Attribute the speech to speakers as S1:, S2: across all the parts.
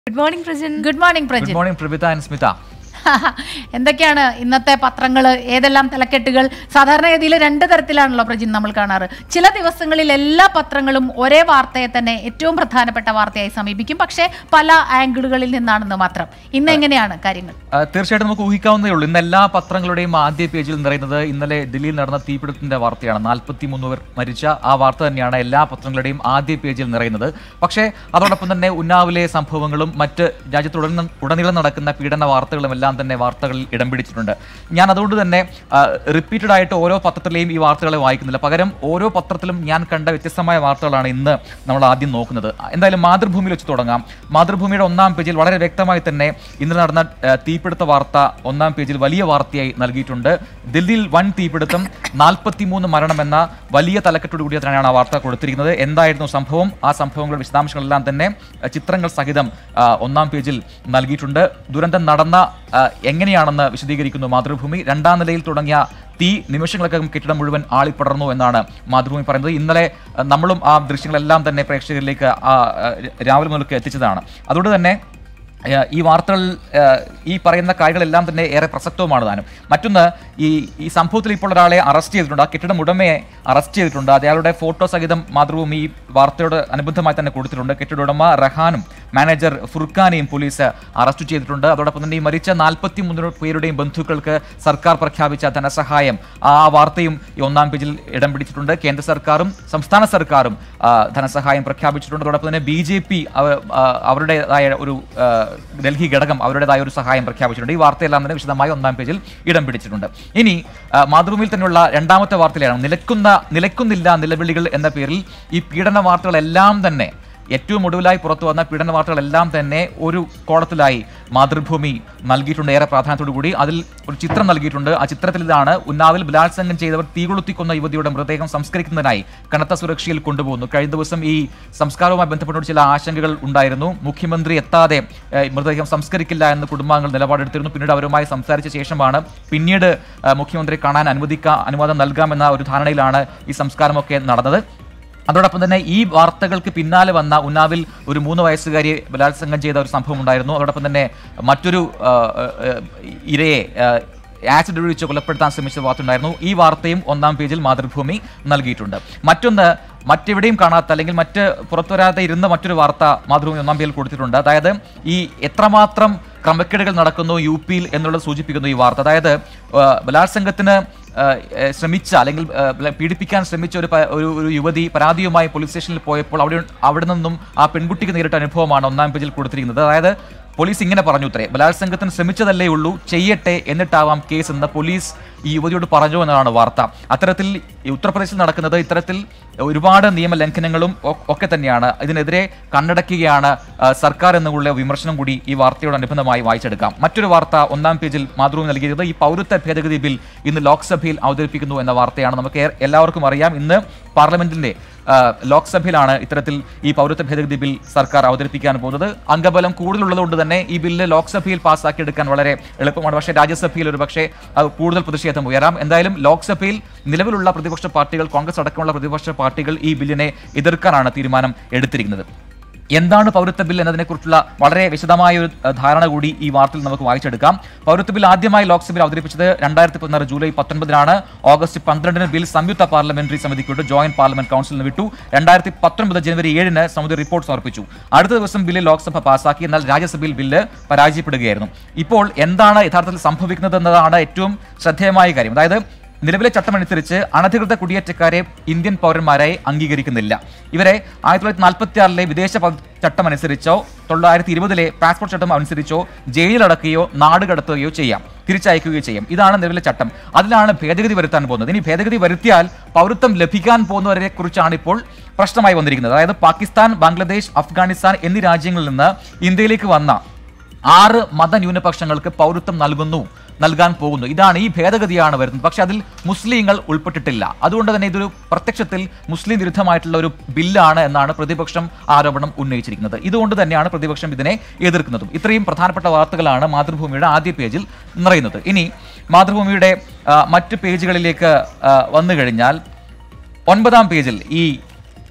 S1: Good morning Prajan
S2: good morning
S3: good
S2: Prajin
S3: morning Pravitha and Smitha
S2: എന്തൊക്കെയാണ് ഇന്നത്തെ പത്രങ്ങൾ ഏതെല്ലാം തലക്കെട്ടുകൾ സാധാരണഗതിയിൽ രണ്ട് തരത്തിലാണല്ലോ പ്രജിൻ നമ്മൾ കാണാറ് ചില ദിവസങ്ങളിൽ എല്ലാ പത്രങ്ങളും ഒരേ വാർത്തയെ തന്നെ ഏറ്റവും പ്രധാനപ്പെട്ട വാർത്തയായി സമീപിക്കും പക്ഷേ പല ആംഗിളുകളിൽ നിന്നാണെന്ന് മാത്രം ഇന്ന് എങ്ങനെയാണ് കാര്യങ്ങൾ
S3: ആ, തീർച്ചയായിട്ടും നമുക്ക് ഊഹിക്കാവുന്നതേ ഉള്ളൂ ഇന്ന് എല്ലാ പത്രങ്ങളുടെയും ആദ്യ പേജിൽ നിറയുന്നത് ഇന്നലെ ദില്ലിയിൽ നടന്ന തീപിടുത്തത്തിന്റെ വാർത്തയാണ് നാൽപ്പത്തി മൂന്ന് പേർ മരിച്ച ആ വാർത്ത തന്നെയാണ് എല്ലാ പത്രങ്ങളുടെയും ആദ്യ പേജിൽ നിറയുന്നത് പക്ഷേ അതോടൊപ്പം തന്നെ ഉന്നാവിലെ സംഭവങ്ങളും മറ്റ് രാജ്യത്തുടനീളം ഉടനീളം നടക്കുന്ന പീഡന വാർത്തകളും എല്ലാം തന്നെ വാർത്തകളിൽ ഇടം പിടിച്ചിട്ടുണ്ട് ഞാൻ അതുകൊണ്ട് തന്നെ റിപ്പീറ്റഡ് ആയിട്ട് ഓരോ പത്രത്തിലെയും ഈ വാർത്തകളെ വായിക്കുന്നില്ല പകരം ഓരോ പത്രത്തിലും ഞാൻ കണ്ട വ്യത്യസ്തമായ വാർത്തകളാണ് ഇന്ന് നമ്മൾ ആദ്യം നോക്കുന്നത് എന്തായാലും മാതൃഭൂമിയിൽ വെച്ച് തുടങ്ങാം മാതൃഭൂമിയുടെ ഒന്നാം പേജിൽ വളരെ വ്യക്തമായി തന്നെ ഇന്നലെ നടന്ന ആ, തീപിടുത്ത വാർത്ത ഒന്നാം പേജിൽ വലിയ വാർത്തയായി നൽകിയിട്ടുണ്ട് ദില്ലിയിൽ വൻ തീപിടുത്തം നാൽപ്പത്തിമൂന്ന് മരണമെന്ന വലിയ തലക്കെട്ടോട് കൂടി തന്നെയാണ് ആ വാർത്ത കൊടുത്തിരിക്കുന്നത് എന്തായിരുന്നു സംഭവം ആ സംഭവങ്ങളുടെ വിശദാംശങ്ങളെല്ലാം തന്നെ ആ, ചിത്രങ്ങൾ സഹിതം ആ, ഒന്നാം പേജിൽ നൽകിയിട്ടുണ്ട് ദുരന്തം നടന്ന ആ, എങ്ങനെയാണെന്ന് വിശദീകരിക്കുന്നു മാതൃഭൂമി രണ്ടാം നിലയിൽ തുടങ്ങിയ തീ നിമിഷങ്ങൾക്കകം കെട്ടിടം മുഴുവൻ ആളിപ്പടർന്നു എന്നാണ് മാതൃഭൂമി പറയുന്നത് ഇന്നലെ ആ, നമ്മളും ആ ദൃശ്യങ്ങളെല്ലാം തന്നെ പ്രേക്ഷകരിലേക്ക് ആ, ആ, രാവിലെ മുതൽക്ക് എത്തിച്ചതാണ് അതുകൊണ്ട് തന്നെ ഏഹ് ഈ വാർത്തകൾ ഏഹ് ഈ പറയുന്ന കാര്യങ്ങളെല്ലാം തന്നെ ഏറെ പ്രസക്തവുമാണ് താനും മറ്റൊന്ന് ഈ ഈ സംഭവത്തിൽ ഇപ്പോൾ ഒരാളെ അറസ്റ്റ് ചെയ്തിട്ടുണ്ട് ആ കെട്ടിടം ഉടമയെ അറസ്റ്റ് ചെയ്തിട്ടുണ്ട് അത് അയാളുടെ ഫോട്ടോ സഹിതം മാതൃഭൂമി ഈ വാർത്തയോട് അനുബന്ധമായി തന്നെ കൊടുത്തിട്ടുണ്ട് കെട്ടിട ഉടമ റഹാനും മാനേജർ ഫുർഖാനെയും പോലീസ് അറസ്റ്റ് ചെയ്തിട്ടുണ്ട് അതോടൊപ്പം തന്നെ ഈ മരിച്ച നാൽപ്പത്തി മൂന്ന് പേരുടെയും ബന്ധുക്കൾക്ക് സർക്കാർ പ്രഖ്യാപിച്ച ധനസഹായം ആ വാർത്തയും ഈ ഒന്നാം പേജിൽ ഇടം പിടിച്ചിട്ടുണ്ട് കേന്ദ്ര സർക്കാരും സംസ്ഥാന സർക്കാരും ആ, ധനസഹായം പ്രഖ്യാപിച്ചിട്ടുണ്ട് അതോടൊപ്പം തന്നെ ബി ജെ പി അവരുടേതായ ഒരു ആ, ഡൽഹി ഘടകം അവരുടേതായ ഒരു സഹായം പ്രഖ്യാപിച്ചിട്ടുണ്ട് ഈ വാർത്തയെല്ലാം തന്നെ വിശദമായി ഒന്നാം പേജിൽ ഇടം പിടിച്ചിട്ടുണ്ട് ഇനി ആ, മാതൃഭൂമിയിൽ തന്നെയുള്ള രണ്ടാമത്തെ വാർത്തയിലാണ് നിലക്കുന്ന നിലക്കുന്നില്ല നിലവിളികൾ എന്ന പേരിൽ ഈ പീഡന വാർത്തകളെല്ലാം തന്നെ ഏറ്റവും ഒടുവിലായി പുറത്തു വന്ന പീഡന വാർത്തകളെല്ലാം തന്നെ ഒരു കോളത്തിലായി മാതൃഭൂമി നൽകിയിട്ടുണ്ട് ഏറെ പ്രാധാന്യത്തോടു കൂടി അതിൽ ഒരു ചിത്രം നൽകിയിട്ടുണ്ട് ആ ചിത്രത്തിൽ ഇതാണ് ഉന്നാവിൽ ബലാത്സംഗം ചെയ്തവർ തീകൊളുത്തിക്കൊന്ന യുവതിയുടെ മൃതദേഹം സംസ്കരിക്കുന്നതിനായി കനത്ത സുരക്ഷയിൽ കൊണ്ടുപോകുന്നു കഴിഞ്ഞ ദിവസം ഈ സംസ്കാരവുമായി ബന്ധപ്പെട്ട് ചില ആശങ്കകൾ ഉണ്ടായിരുന്നു മുഖ്യമന്ത്രി എത്താതെ ഏഹ്, മൃതദേഹം സംസ്കരിക്കില്ല എന്ന് കുടുംബാംഗങ്ങൾ നിലപാടെടുത്തിരുന്നു പിന്നീട് അവരുമായി സംസാരിച്ച ശേഷമാണ് പിന്നീട് ഏഹ്, മുഖ്യമന്ത്രി കാണാൻ അനുവദിക്കാം അനുവാദം നൽകാമെന്ന ഒരു ധാരണയിലാണ് ഈ സംസ്കാരമൊക്കെ നടന്നത് അതോടൊപ്പം തന്നെ ഈ വാർത്തകൾക്ക് പിന്നാലെ വന്ന ഉന്നാവിൽ ഒരു മൂന്ന് വയസ്സുകാരിയെ ബലാത്സംഗം ചെയ്ത ഒരു സംഭവം ഉണ്ടായിരുന്നു അതോടൊപ്പം തന്നെ മറ്റൊരു ആ, ആ, ഇരയെ ആ, ആസിഡ് ഒഴിച്ച് കൊലപ്പെടുത്താൻ ശ്രമിച്ച വാർത്ത ഉണ്ടായിരുന്നു ഈ വാർത്തയും ഒന്നാം പേജിൽ മാതൃഭൂമി നൽകിയിട്ടുണ്ട് മറ്റൊന്ന് മറ്റെവിടെയും കാണാത്ത അല്ലെങ്കിൽ മറ്റ് പുറത്തു വരാതെ ഇരുന്ന മറ്റൊരു വാർത്ത മാതൃഭൂമി ഒന്നാം പേജിൽ കൊടുത്തിട്ടുണ്ട് അതായത് ഈ എത്രമാത്രം ക്രമക്കേടുകൾ നടക്കുന്നു യു പിയിൽ എന്നുള്ളത് സൂചിപ്പിക്കുന്നു ഈ വാർത്ത അതായത് ആ, ബലാത്സംഗത്തിന് ആ, ഏ, ശ്രമിച്ച അല്ലെങ്കിൽ ആ, ബല- പീഡിപ്പിക്കാൻ ശ്രമിച്ച ഒരു പ- ഒരു ഒരു യുവതി പരാതിയുമായി പോലീസ് സ്റ്റേഷനിൽ പോയപ്പോൾ അവിടെ അവിടെ നിന്നും ആ പെൺകുട്ടിക്ക് നേരിട്ട അനുഭവമാണ് ഒന്നാം പേജിൽ കൊടുത്തിരിക്കുന്നത് അതായത് പോലീസ് ഇങ്ങനെ പറഞ്ഞു ഉത്തരേ ബലാത്സംഗത്തിന് ശ്രമിച്ചതല്ലേ ഉള്ളൂ ചെയ്യട്ടെ എന്നിട്ടാവാം കേസ് എന്ന് പോലീസ് ഈ യുവതിയോട് പറഞ്ഞു എന്നതാണ് വാർത്ത അത്തരത്തിൽ ഈ ഉത്തർപ്രദേശിൽ നടക്കുന്നത് ഇത്തരത്തിൽ ഒരുപാട് നിയമലംഘനങ്ങളും ഒ- ഒക്കെ തന്നെയാണ് ഇതിനെതിരെ കണ്ണടക്കുകയാണ് ആ, സർക്കാർ എന്നുള്ള വിമർശനം കൂടി ഈ വാർത്തയോട് അനുബന്ധമായി വായിച്ചെടുക്കാം മറ്റൊരു വാർത്ത ഒന്നാം പേജിൽ മാതൃഭൂമി നൽകിയത് ഈ പൗരത്വ ഭേദഗതി ബിൽ ഇന്ന് ലോക്സഭയിൽ അവതരിപ്പിക്കുന്നു എന്ന വാർത്തയാണ് നമുക്ക് ഏ- എല്ലാവർക്കും അറിയാം ഇന്ന് പാർലമെന്റിന്റെ ആ, ലോക്സഭയിലാണ് ഇത്തരത്തിൽ ഈ പൗരത്വ ഭേദഗതി ബിൽ സർക്കാർ അവതരിപ്പിക്കാൻ പോകുന്നത് അംഗബലം കൂടുതലുള്ളതുകൊണ്ട് തന്നെ ഈ ബില്ല് ലോക്സഭയിൽ പാസ്സാക്കിയെടുക്കാൻ വളരെ എളുപ്പമാണ് പക്ഷേ രാജ്യസഭയിൽ ഒരു പക്ഷേ അത് കൂടുതൽ പ്രതിഷേധം ഉയരാം എന്തായാലും ലോക്സഭയിൽ നിലവിലുള്ള പ്രതിപക്ഷ പാർട്ടികൾ കോൺഗ്രസ് അടക്കമുള്ള പ്രതിപക്ഷ പാർട്ടികൾ ഈ ബില്ലിനെ എതിർക്കാനാണ് തീരുമാനം എടുത്തിരിക്കുന്നത് എന്താണ് പൗരത്വ ബിൽ എന്നതിനെക്കുറിച്ചുള്ള വളരെ വിശദമായ ഒരു അഹ്, ധാരണ കൂടി ഈ വാർത്തയിൽ നമുക്ക് വായിച്ചെടുക്കാം പൗരത്വ ബിൽ ആദ്യമായി ലോക്സഭയിൽ അവതരിപ്പിച്ചത് രണ്ടായിരത്തി പതിനാറ് ജൂലൈ പത്തൊൻപതിനാണ് ഓഗസ്റ്റ് പന്ത്രണ്ടിന് ബിൽ സംയുക്ത പാർലമെന്ററി സമിതിക്ക് വിട്ടു ജോയിന്റ് പാർലമെന്റ് കൗൺസിലിന് വിട്ടു രണ്ടായിരത്തി പത്തൊൻപത് ജനുവരി ഏഴിന് സമിതി റിപ്പോർട്ട് സമർപ്പിച്ചു അടുത്ത ദിവസം ബില്ല് ലോക്സഭ പാസാക്കി എന്നാൽ രാജ്യസഭയിൽ ബില്ല് പരാജയപ്പെടുകയായിരുന്നു ഇപ്പോൾ എന്താണ് യഥാർത്ഥത്തിൽ സംഭവിക്കുന്നത് എന്നതാണ് ഏറ്റവും ശ്രദ്ധേയമായ കാര്യം അതായത് നിലവിലെ ചട്ടമനുസരിച്ച് അനധികൃത കുടിയേറ്റക്കാരെ ഇന്ത്യൻ പൗരന്മാരായി അംഗീകരിക്കുന്നില്ല ഇവരെ ആയിരത്തി തൊള്ളായിരത്തി നാൽപ്പത്തി ആറിലെ വിദേശ പ- ചട്ടം അനുസരിച്ചോ തൊള്ളായിരത്തി ഇരുപതിലെ പാസ്പോർട്ട് ചട്ടം അനുസരിച്ചോ ജയിലിലടക്കുകയോ നാട് കടത്തുകയോ ചെയ്യാം തിരിച്ചയക്കുകയോ ചെയ്യാം ഇതാണ് നിലവിലെ ചട്ടം അതിലാണ് ഭേദഗതി വരുത്താൻ പോകുന്നത് ഇനി ഭേദഗതി വരുത്തിയാൽ പൗരത്വം ലഭിക്കാൻ പോകുന്നവരെ കുറിച്ചാണ് ഇപ്പോൾ പ്രശ്നമായി വന്നിരിക്കുന്നത് അതായത് പാകിസ്ഥാൻ ബംഗ്ലാദേശ് അഫ്ഗാനിസ്ഥാൻ എന്നീ രാജ്യങ്ങളിൽ നിന്ന് ഇന്ത്യയിലേക്ക് വന്ന ആറ് മതന്യൂനപക്ഷങ്ങൾക്ക് പൗരത്വം നൽകുന്നു നൽകാൻ പോകുന്നു ഇതാണ് ഈ ഭേദഗതിയാണ് വരുന്നത് പക്ഷെ അതിൽ മുസ്ലിങ്ങൾ ഉൾപ്പെട്ടിട്ടില്ല അതുകൊണ്ട് തന്നെ ഇതൊരു പ്രത്യക്ഷത്തിൽ മുസ്ലിം വിരുദ്ധമായിട്ടുള്ള ഒരു ബില്ലാണ് എന്നാണ് പ്രതിപക്ഷം ആരോപണം ഉന്നയിച്ചിരിക്കുന്നത് ഇതുകൊണ്ട് തന്നെയാണ് പ്രതിപക്ഷം ഇതിനെ എതിർക്കുന്നതും ഇത്രയും പ്രധാനപ്പെട്ട വാർത്തകളാണ് മാതൃഭൂമിയുടെ ആദ്യ പേജിൽ നിറയുന്നത് ഇനി മാതൃഭൂമിയുടെ ആ, മറ്റ് പേജുകളിലേക്ക് ആ, വന്നു കഴിഞ്ഞാൽ ഒൻപതാം പേജിൽ ഈ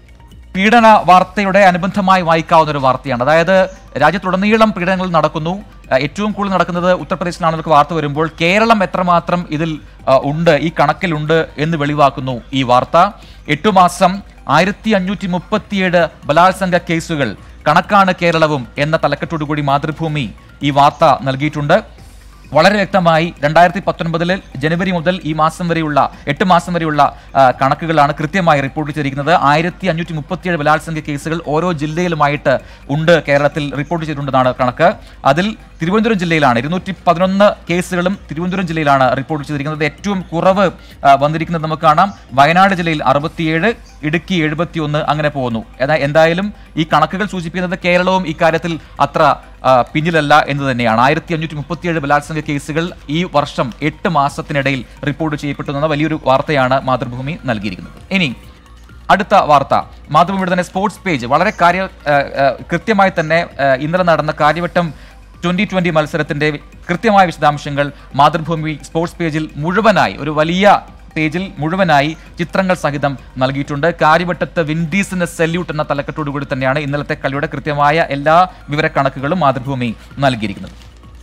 S3: പീഡന വാർത്തയുടെ അനുബന്ധമായി വായിക്കാവുന്ന ഒരു വാർത്തയാണ് അതായത് രാജ്യത്തുടനീളം പീഡനങ്ങൾ നടക്കുന്നു അഹ് ഏറ്റവും കൂടുതൽ നടക്കുന്നത് ഉത്തർപ്രദേശിലാണെന്നൊക്കെ വാർത്ത വരുമ്പോൾ കേരളം എത്രമാത്രം ഇതിൽ അഹ് ഉണ്ട് ഈ കണക്കിലുണ്ട് എന്ന് വെളിവാക്കുന്നു ഈ വാർത്ത എട്ടു മാസം ആയിരത്തി അഞ്ഞൂറ്റി മുപ്പത്തിയേഴ് ബലാത്സംഗ കേസുകൾ കണക്കാണ് കേരളവും എന്ന തലക്കെട്ടോടുകൂടി മാതൃഭൂമി ഈ വാർത്ത നൽകിയിട്ടുണ്ട് വളരെ വ്യക്തമായി രണ്ടായിരത്തി പത്തൊൻപതിൽ ജനുവരി മുതൽ ഈ മാസം വരെയുള്ള എട്ട് മാസം വരെയുള്ള ആ, കണക്കുകളാണ് കൃത്യമായി റിപ്പോർട്ട് ചെയ്തിരിക്കുന്നത് ആയിരത്തി അഞ്ഞൂറ്റി മുപ്പത്തിയേഴ് ബലാത്സംഗ കേസുകൾ ഓരോ ജില്ലയിലുമായിട്ട് ഉണ്ട് കേരളത്തിൽ റിപ്പോർട്ട് ചെയ്തിട്ടുണ്ടെന്നാണ് കണക്ക് അതിൽ തിരുവനന്തപുരം ജില്ലയിലാണ് ഇരുന്നൂറ്റി പതിനൊന്ന് കേസുകളും തിരുവനന്തപുരം ജില്ലയിലാണ് റിപ്പോർട്ട് ചെയ്തിരിക്കുന്നത് ഏറ്റവും കുറവ് ആ, വന്നിരിക്കുന്നത് നമുക്ക് കാണാം വയനാട് ജില്ലയിൽ അറുപത്തിയേഴ് ഇടുക്കി എഴുപത്തിയൊന്ന് അങ്ങനെ പോകുന്നു എന്നാൽ എന്തായാലും ഈ കണക്കുകൾ സൂചിപ്പിക്കുന്നത് കേരളവും ഇക്കാര്യത്തിൽ അത്ര ആ, പിന്നിലല്ല എന്ന് തന്നെയാണ് ആയിരത്തി അഞ്ഞൂറ്റി മുപ്പത്തിയേഴ് ബലാത്സംഗ കേസുകൾ ഈ വർഷം എട്ട് മാസത്തിനിടയിൽ റിപ്പോർട്ട് ചെയ്യപ്പെട്ടു എന്ന വലിയൊരു വാർത്തയാണ് മാതൃഭൂമി നൽകിയിരിക്കുന്നത് ഇനി അടുത്ത വാർത്ത മാതൃഭൂമിയുടെ തന്നെ സ്പോർട്സ് പേജ് വളരെ കാര്യ ആ, ആ, കൃത്യമായി തന്നെ ആ, ഇന്നലെ നടന്ന കാര്യവട്ടം ട്വന്റി ട്വന്റി മത്സരത്തിന്റെ കൃത്യമായ വിശദാംശങ്ങൾ മാതൃഭൂമി സ്പോർട്സ് പേജിൽ മുഴുവനായി ഒരു വലിയ പേജിൽ മുഴുവനായി ചിത്രങ്ങൾ സഹിതം നൽകിയിട്ടുണ്ട് കാര്യവട്ടത്ത് വിൻഡീസിന് സെല്യൂട്ട് എന്ന തലക്കെട്ടോടുകൂടി തന്നെയാണ് ഇന്നലത്തെ കളിയുടെ കൃത്യമായ എല്ലാ വിവരക്കണക്കുകളും മാതൃഭൂമി നൽകിയിരിക്കുന്നത്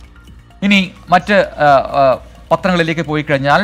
S3: ഇനി മറ്റ് ആ, ആ, പത്രങ്ങളിലേക്ക് പോയി കഴിഞ്ഞാൽ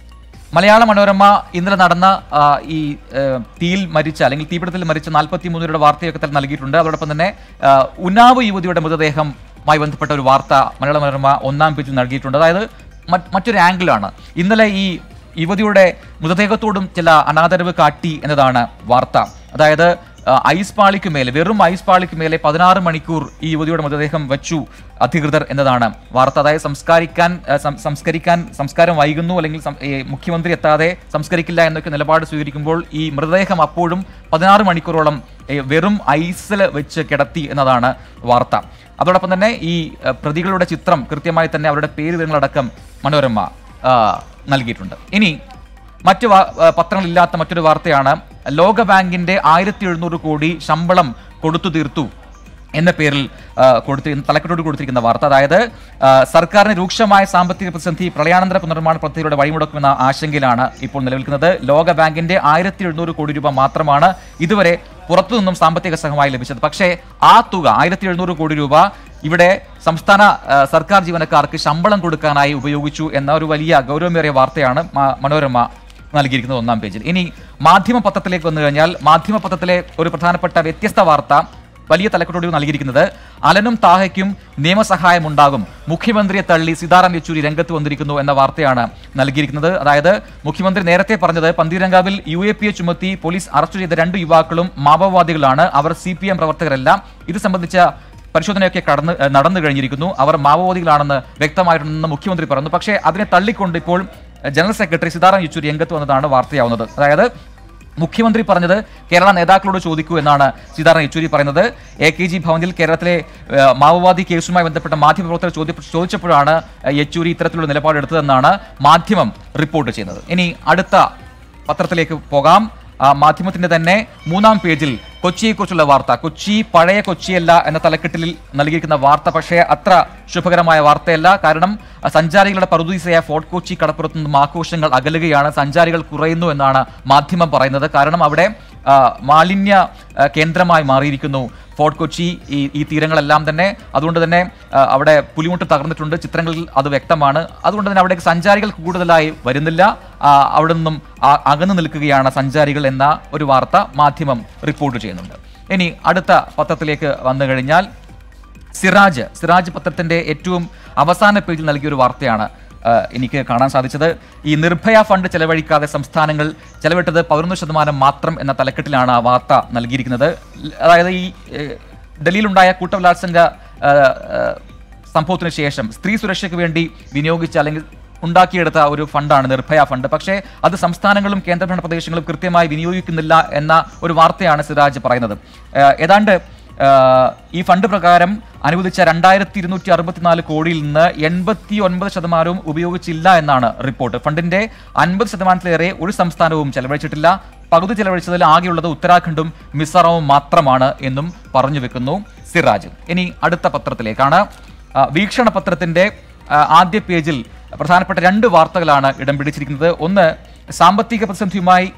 S3: മലയാള മനോരമ ഇന്നലെ നടന്ന ആ, ഈ ആ, തീയിൽ മരിച്ച അല്ലെങ്കിൽ തീപിടുത്തത്തിൽ മരിച്ച നാൽപ്പത്തി മൂന്നുപേരുടെ വാർത്തയൊക്കെ തന്നെ നൽകിയിട്ടുണ്ട് അതോടൊപ്പം തന്നെ ആ, ഉന്നാവ് യുവതിയുടെ മൃതദേഹവുമായി ബന്ധപ്പെട്ട ഒരു വാർത്ത മലയാള മനോരമ ഒന്നാം പേജിൽ നൽകിയിട്ടുണ്ട് അതായത് മറ്റ് മറ്റൊരു ആംഗിളാണ് ഇന്നലെ ഈ യുവതിയുടെ മൃതദേഹത്തോടും ചില അനാദരവ് കാട്ടി എന്നതാണ് വാർത്ത അതായത് ആ, ഐസ് പാളിക്ക് മേലെ വെറും ഐസ് പാളിക്ക് മേലെ പതിനാറ് മണിക്കൂർ ഈ യുവതിയുടെ മൃതദേഹം വെച്ചു അധികൃതർ എന്നതാണ് വാർത്ത അതായത് സംസ്കാരിക്കാൻ ആ, സം- സംസ്കരിക്കാൻ സംസ്കാരം വൈകുന്നു അല്ലെങ്കിൽ സം- ഈ മുഖ്യമന്ത്രി എത്താതെ സംസ്കരിക്കില്ല എന്നൊക്കെ നിലപാട് സ്വീകരിക്കുമ്പോൾ ഈ മൃതദേഹം അപ്പോഴും പതിനാറ് മണിക്കൂറോളം ഏ, വെറും ഐസിൽ വെച്ച് കിടത്തി എന്നതാണ് വാർത്ത അതോടൊപ്പം തന്നെ ഈ ആ, പ്രതികളുടെ ചിത്രം കൃത്യമായി തന്നെ അവരുടെ പേര് വിവരങ്ങളടക്കം മനോരമ ആ, നൽകിയിട്ടുണ്ട് ഇനി മറ്റ് വാ- ആ, പത്രങ്ങളില്ലാത്ത മറ്റൊരു വാർത്തയാണ് ലോകബാങ്കിന്റെ ആയിരത്തി എഴുന്നൂറ് കോടി ശമ്പളം കൊടുത്തു തീർത്തു എന്ന പേരിൽ ആ, കൊടുത്തിരിക്കുന്ന തലക്കെട്ടോട് കൊടുത്തിരിക്കുന്ന വാർത്ത അതായത് ആ, സർക്കാരിന് രൂക്ഷമായ സാമ്പത്തിക പ്രതിസന്ധി പ്രളയാനന്തര പുനർനിർമ്മാണ പദ്ധതിയുടെ വഴിമുടക്കുമെന്ന ആശങ്കയിലാണ് ഇപ്പോൾ നിലനിൽക്കുന്നത് ലോകബാങ്കിന്റെ ആയിരത്തി എഴുന്നൂറ് കോടി രൂപ മാത്രമാണ് ഇതുവരെ പുറത്തുനിന്നും സാമ്പത്തിക സഹായമായി ലഭിച്ചത് പക്ഷേ ആ തുക ആയിരത്തി എഴുന്നൂറ് കോടി രൂപ ഇവിടെ സംസ്ഥാന ആ, സർക്കാർ ജീവനക്കാർക്ക് ശമ്പളം കൊടുക്കാനായി ഉപയോഗിച്ചു എന്ന ഒരു വലിയ ഗൗരവമേറിയ വാർത്തയാണ് മ- മനോരമ നൽകിയിരിക്കുന്നത് ഒന്നാം പേജിൽ ഇനി മാധ്യമ പത്രത്തിലേക്ക് വന്നു കഴിഞ്ഞാൽ മാധ്യമ പത്രത്തിലെ ഒരു പ്രധാനപ്പെട്ട വ്യത്യസ്ത വാർത്ത വലിയ തലക്കെട്ടോട് നൽകിയിരിക്കുന്നത് അലനും താഹയ്ക്കും നിയമസഹായം ഉണ്ടാകും മുഖ്യമന്ത്രിയെ തള്ളി സീതാറാം യെച്ചൂരി രംഗത്ത് വന്നിരിക്കുന്നു എന്ന വാർത്തയാണ് നൽകിയിരിക്കുന്നത് അതായത് മുഖ്യമന്ത്രി നേരത്തെ പറഞ്ഞത് പന്തീരങ്കാവിൽ യു എ പി എ ചുമത്തി പോലീസ് അറസ്റ്റ് ചെയ്ത രണ്ട് യുവാക്കളും മാവോവാദികളാണ് അവർ സി പി എം പ്രവർത്തകരല്ല ഇത് സംബന്ധിച്ച പരിശോധനയൊക്കെ കടന്ന് ഏഹ് നടന്നു കഴിഞ്ഞിരിക്കുന്നു അവർ മാവോവാദികളാണെന്ന് വ്യക്തമായിട്ടുണ്ടെന്ന് മുഖ്യമന്ത്രി പറഞ്ഞു പക്ഷേ അതിനെ തള്ളിക്കൊണ്ട് ഇപ്പോൾ ജനറൽ സെക്രട്ടറി സീതാറാം യെച്ചൂരി രംഗത്ത് വന്നതാണ് വാർത്തയാവുന്നത് അതായത് മുഖ്യമന്ത്രി പറഞ്ഞത് കേരള നേതാക്കളോട് ചോദിക്കൂ എന്നാണ് സീതാറാം യെച്ചൂരി പറയുന്നത് എ കെ ജി ഭവനിൽ കേരളത്തിലെ ഏഹ്, മാവോവാദി കേസുമായി ബന്ധപ്പെട്ട മാധ്യമപ്രവർത്തകർ ചോദ്യ ചോദിച്ചപ്പോഴാണ് ഏഹ്, യെച്ചൂരി ഇത്തരത്തിലുള്ള നിലപാടെടുത്തതെന്നാണ് മാധ്യമം റിപ്പോർട്ട് ചെയ്യുന്നത് ഇനി അടുത്ത പത്രത്തിലേക്ക് പോകാം ആ മാധ്യമത്തിന്റെ തന്നെ മൂന്നാം പേജിൽ കൊച്ചിയെക്കുറിച്ചുള്ള വാർത്ത കൊച്ചി പഴയ കൊച്ചിയല്ല എന്ന തലക്കെട്ടിൽ നൽകിയിരിക്കുന്ന വാർത്ത പക്ഷേ അത്ര ശുഭകരമായ വാർത്തയല്ല കാരണം ആ, സഞ്ചാരികളുടെ പറുദീസയായ ഫോർട്ട് കൊച്ചി കടപ്പുറത്ത് നിന്നും ആഘോഷങ്ങൾ അകലുകയാണ് സഞ്ചാരികൾ കുറയുന്നു എന്നാണ് മാധ്യമം പറയുന്നത് കാരണം അവിടെ ആ, മാലിന്യ ആ, കേന്ദ്രമായി മാറിയിരിക്കുന്നു ഫോർട്ട് കൊച്ചി ഈ ഈ തീരങ്ങളെല്ലാം തന്നെ അതുകൊണ്ട് തന്നെ ആ, അവിടെ പുലിമുട്ട് തകർന്നിട്ടുണ്ട് ചിത്രങ്ങളിൽ അത് വ്യക്തമാണ് അതുകൊണ്ട് തന്നെ അവിടേക്ക് സഞ്ചാരികൾ കൂടുതലായി വരുന്നില്ല ആ, അവിടെ നിന്നും ആ- അകന്നു നിൽക്കുകയാണ് സഞ്ചാരികൾ എന്ന ഒരു വാർത്ത മാധ്യമം റിപ്പോർട്ട് ചെയ്യുന്നുണ്ട് ഇനി അടുത്ത പത്രത്തിലേക്ക് വന്നു കഴിഞ്ഞാൽ സിറാജ് സിറാജ് പത്രത്തിന്റെ ഏറ്റവും അവസാന പേജിൽ നൽകിയ ഒരു വാർത്തയാണ് ആ, എനിക്ക് കാണാൻ സാധിച്ചത് ഈ നിർഭയ ഫണ്ട് ചെലവഴിക്കാതെ സംസ്ഥാനങ്ങൾ ചെലവിട്ടത് പതിനൊന്ന് ശതമാനം മാത്രം എന്ന തലക്കെട്ടിലാണ് ആ വാർത്ത നൽകിയിരിക്കുന്നത് അതായത് ഈ ഏഹ്, ഡൽഹിയിലുണ്ടായ കൂട്ടബലാത്സംഗ ആ, ആ, സംഭവത്തിന് ശേഷം സ്ത്രീ സുരക്ഷയ്ക്ക് വേണ്ടി വിനിയോഗിച്ച അല്ലെങ്കിൽ ഉണ്ടാക്കിയെടുത്ത ഒരു ഫണ്ടാണ് നിർഭയ ഫണ്ട് പക്ഷേ അത് സംസ്ഥാനങ്ങളും കേന്ദ്രഭരണ പ്രദേശങ്ങളും കൃത്യമായി വിനിയോഗിക്കുന്നില്ല എന്ന ഒരു വാർത്തയാണ് സിറാജ് പറയുന്നത് ഏഹ് ഏതാണ്ട് ഏഹ് ഈ ഫണ്ട് പ്രകാരം അനുവദിച്ച രണ്ടായിരത്തി ഇരുന്നൂറ്റി അറുപത്തിനാല് കോടിയിൽ നിന്ന് എൺപത്തി ഒൻപത് ശതമാനവും ഉപയോഗിച്ചില്ല എന്നാണ് റിപ്പോർട്ട് ഫണ്ടിന്റെ അൻപത് ശതമാനത്തിലേറെ ഒരു സംസ്ഥാനവും ചെലവഴിച്ചിട്ടില്ല പകുതി ചെലവഴിച്ചതിൽ ആകെയുള്ളത് ഉത്തരാഖണ്ഡും മിസോറവും മാത്രമാണ് എന്നും പറഞ്ഞു വെക്കുന്നു സിറാജ് ഇനി അടുത്ത പത്രത്തിലേക്കാണ് ആ, വീക്ഷണ പത്രത്തിന്റെ ആ, ആദ്യ പേജിൽ പ്രധാനപ്പെട്ട രണ്ട് വാർത്തകളാണ് ഇടം പിടിച്ചിരിക്കുന്നത് ഒന്ന് സാമ്പത്തിക പ്രതിസന്ധിയുമായി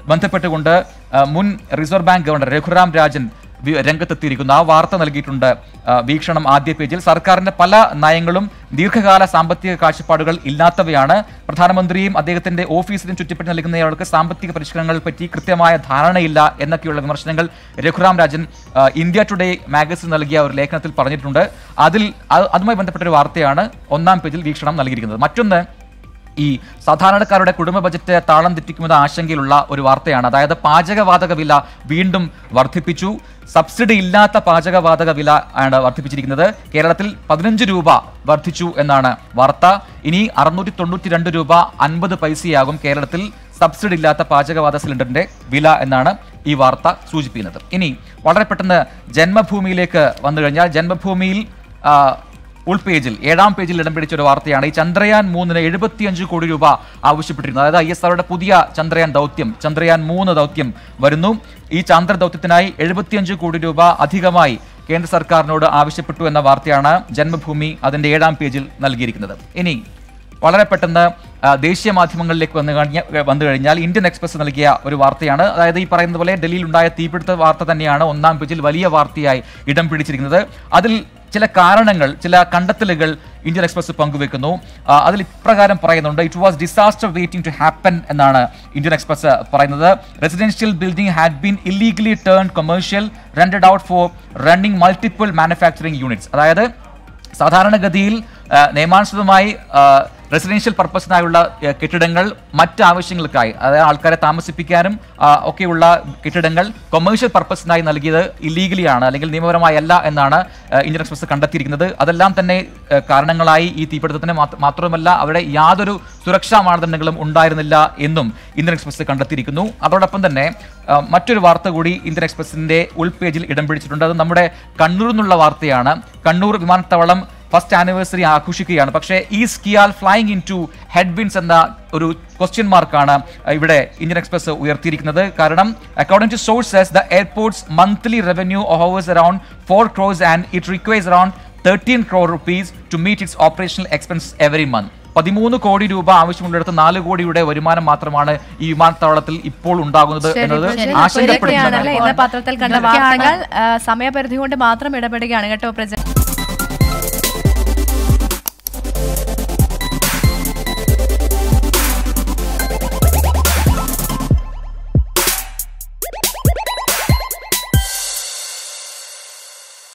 S3: ബന്ധപ്പെട്ടുകൊണ്ട് ആ, മുൻ Reserve Bank governor Raghuram Rajan വി- രംഗത്തെത്തിയിരിക്കുന്നു ആ വാർത്ത നൽകിയിട്ടുണ്ട് ആ, വീക്ഷണം ആദ്യ പേജിൽ സർക്കാരിന്റെ പല നയങ്ങളും ദീർഘകാല സാമ്പത്തിക കാഴ്ചപ്പാടുകൾ ഇല്ലാത്തവയാണ് പ്രധാനമന്ത്രിയും അദ്ദേഹത്തിന്റെ ഓഫീസിലും ചുറ്റിപ്പറ്റി നൽകുന്നയാൾക്ക് സാമ്പത്തിക പരിഷ്കരണങ്ങളെ പറ്റി കൃത്യമായ ധാരണയില്ല എന്നൊക്കെയുള്ള വിമർശനങ്ങൾ രഘുറാം രാജൻ ആ, ഇന്ത്യ ടുഡേ മാഗസിൻ നൽകിയ ഒരു ലേഖനത്തിൽ പറഞ്ഞിട്ടുണ്ട് അതിൽ അത് അതുമായി ബന്ധപ്പെട്ട ഒരു വാർത്തയാണ് ഒന്നാം പേജിൽ വീക്ഷണം നൽകിയിരിക്കുന്നത് മറ്റൊന്ന് ഈ സാധാരണക്കാരുടെ കുടുംബ ബജറ്റ് താളം തെറ്റിക്കുമെന്ന ആശങ്കയിലുള്ള ഒരു വാർത്തയാണ് അതായത് പാചകവാതക വില വീണ്ടും വർദ്ധിപ്പിച്ചു സബ്സിഡി ഇല്ലാത്ത പാചകവാതക വില ആണ് വർദ്ധിപ്പിച്ചിരിക്കുന്നത് കേരളത്തിൽ പതിനഞ്ച് രൂപ വർദ്ധിച്ചു എന്നാണ് വാർത്ത ഇനി അറുന്നൂറ്റി തൊണ്ണൂറ്റി രണ്ട് രൂപ അൻപത് പൈസയാകും കേരളത്തിൽ സബ്സിഡി ഇല്ലാത്ത പാചകവാത സിലിണ്ടറിന്റെ വില എന്നാണ് ഈ വാർത്ത സൂചിപ്പിക്കുന്നത് ഇനി വളരെ പെട്ടെന്ന് ജന്മഭൂമിയിലേക്ക് വന്നു കഴിഞ്ഞാൽ ജന്മഭൂമിയിൽ ആ, ഉൾപേജിൽ ഏഴാം പേജിൽ ഇടം പിടിച്ച ഒരു വാർത്തയാണ് ഈ ചന്ദ്രയാൻ മൂന്നിന് എഴുപത്തിയഞ്ച് കോടി രൂപ ആവശ്യപ്പെട്ടിരുന്നു അതായത് ഐ എസ് ആറുടെ പുതിയ ചന്ദ്രയാൻ ദൗത്യം ചന്ദ്രയാൻ മൂന്ന് ദൗത്യം വരുന്നു ഈ ചാന്ദ്ര ദൗത്യത്തിനായി എഴുപത്തിയഞ്ച് കോടി രൂപ അധികമായി കേന്ദ്ര സർക്കാരിനോട് ആവശ്യപ്പെട്ടു എന്ന വാർത്തയാണ് ജന്മഭൂമി അതിന്റെ ഏഴാം പേജിൽ നൽകിയിരിക്കുന്നത് ഇനി വളരെ പെട്ടെന്ന് ആ, ദേശീയ മാധ്യമങ്ങളിലേക്ക് വന്നു കഴിഞ്ഞ വന്നു കഴിഞ്ഞാൽ ഇന്ത്യൻ എക്സ്പ്രസ് നൽകിയ ഒരു വാർത്തയാണ് അതായത് ഈ പറയുന്ന പോലെ ഡൽഹിയിൽ ഉണ്ടായ തീപിടുത്ത വാർത്ത തന്നെയാണ് ഒന്നാം പേജിൽ വലിയ വാർത്തയായി ഇടം പിടിച്ചിരിക്കുന്നത് അതിൽ ചില കാരണങ്ങൾ ചില കണ്ടെത്തലുകൾ ഇന്ത്യൻ എക്സ്പ്രസ് പങ്കുവെക്കുന്നു ആ, അതിൽ ഇപ്രകാരം പറയുന്നുണ്ട് it was disaster waiting to happen എന്നാണ് ഇന്ത്യൻ എക്സ്പ്രസ് പറയുന്നത് residential building had been illegally turn commercial rented out for running multiple manufacturing units അതായത് സാധാരണഗതിയിൽ ആ, നിയമാനുസൃതമായി റെസിഡൻഷ്യൽ പർപ്പസിനായുള്ള ആ, കെട്ടിടങ്ങൾ മറ്റ് ആവശ്യങ്ങൾക്കായി അതായത് ആൾക്കാരെ താമസിപ്പിക്കാനും ആ, ഒക്കെയുള്ള കെട്ടിടങ്ങൾ കൊമേഴ്ഷ്യൽ പർപ്പസിനായി നൽകിയത് ഇല്ലീഗലിയാണ് അല്ലെങ്കിൽ നിയമപരമായല്ല എന്നാണ് ആ, ഇന്ത്യൻ എക്സ്പ്രസ് കണ്ടെത്തിയിരിക്കുന്നത് അതെല്ലാം തന്നെ ആ, കാരണങ്ങളായി ഈ തീപിടുത്തത്തിന് മാത്ര- മാത്രമല്ല അവിടെ യാതൊരു സുരക്ഷാ മാനദണ്ഡങ്ങളും ഉണ്ടായിരുന്നില്ല എന്നും ഇന്ത്യൻ എക്സ്പ്രസ് കണ്ടെത്തിയിരിക്കുന്നു അതോടൊപ്പം തന്നെ ആ, മറ്റൊരു വാർത്ത കൂടി ഇന്ത്യൻ എക്സ്പ്രസിന്റെ ഉൾപേജിൽ ഇടം പിടിച്ചിട്ടുണ്ട് അത് നമ്മുടെ കണ്ണൂരിൽ നിന്നുള്ള വാർത്തയാണ് കണ്ണൂർ വിമാനത്താവളം ഫസ്റ്റ് ആനിവേഴ്സറി ആഘോഷിക്കുകയാണ് പക്ഷേ ഈ സ്കിയാൽ ഫ്ലൈയിങ് ഇൻ ടു ഹെഡ്വിൻസ് എന്ന ഒരു ക്വസ്റ്റ്യൻ മാർക്കാണ് ഇവിടെ ഇന്ത്യൻ എക്സ്പ്രസ് ഉയർത്തിയിരിക്കുന്നത് കാരണം according to sources the airport's monthly revenue hovers around four crores and it requires around thirteen crore rupees to meet its operational expense every month പതിമൂന്ന് കോടി രൂപ ആവശ്യമുള്ളിടത്ത് നാല് കോടിയുടെ വരുമാനം മാത്രമാണ് ഈ വിമാനത്താവളത്തിൽ ഇപ്പോൾ ഉണ്ടാകുന്നത്
S1: ശരി,
S3: എന്നത്
S1: ശരി.
S3: ആശങ്കപ്പെടുത്തുന്നതാണ്
S1: ഇതൊക്കെയാണല്ലേ ഇന്ന് പത്രത്തിൽ കണ്ട
S2: ഇതൊക്കെയാണ്
S1: വാർത്തകൾ ആ, സമയപരിധി കൊണ്ട് മാത്രം ഇടപെടുകയാണ് കേട്ടോ പ്രജ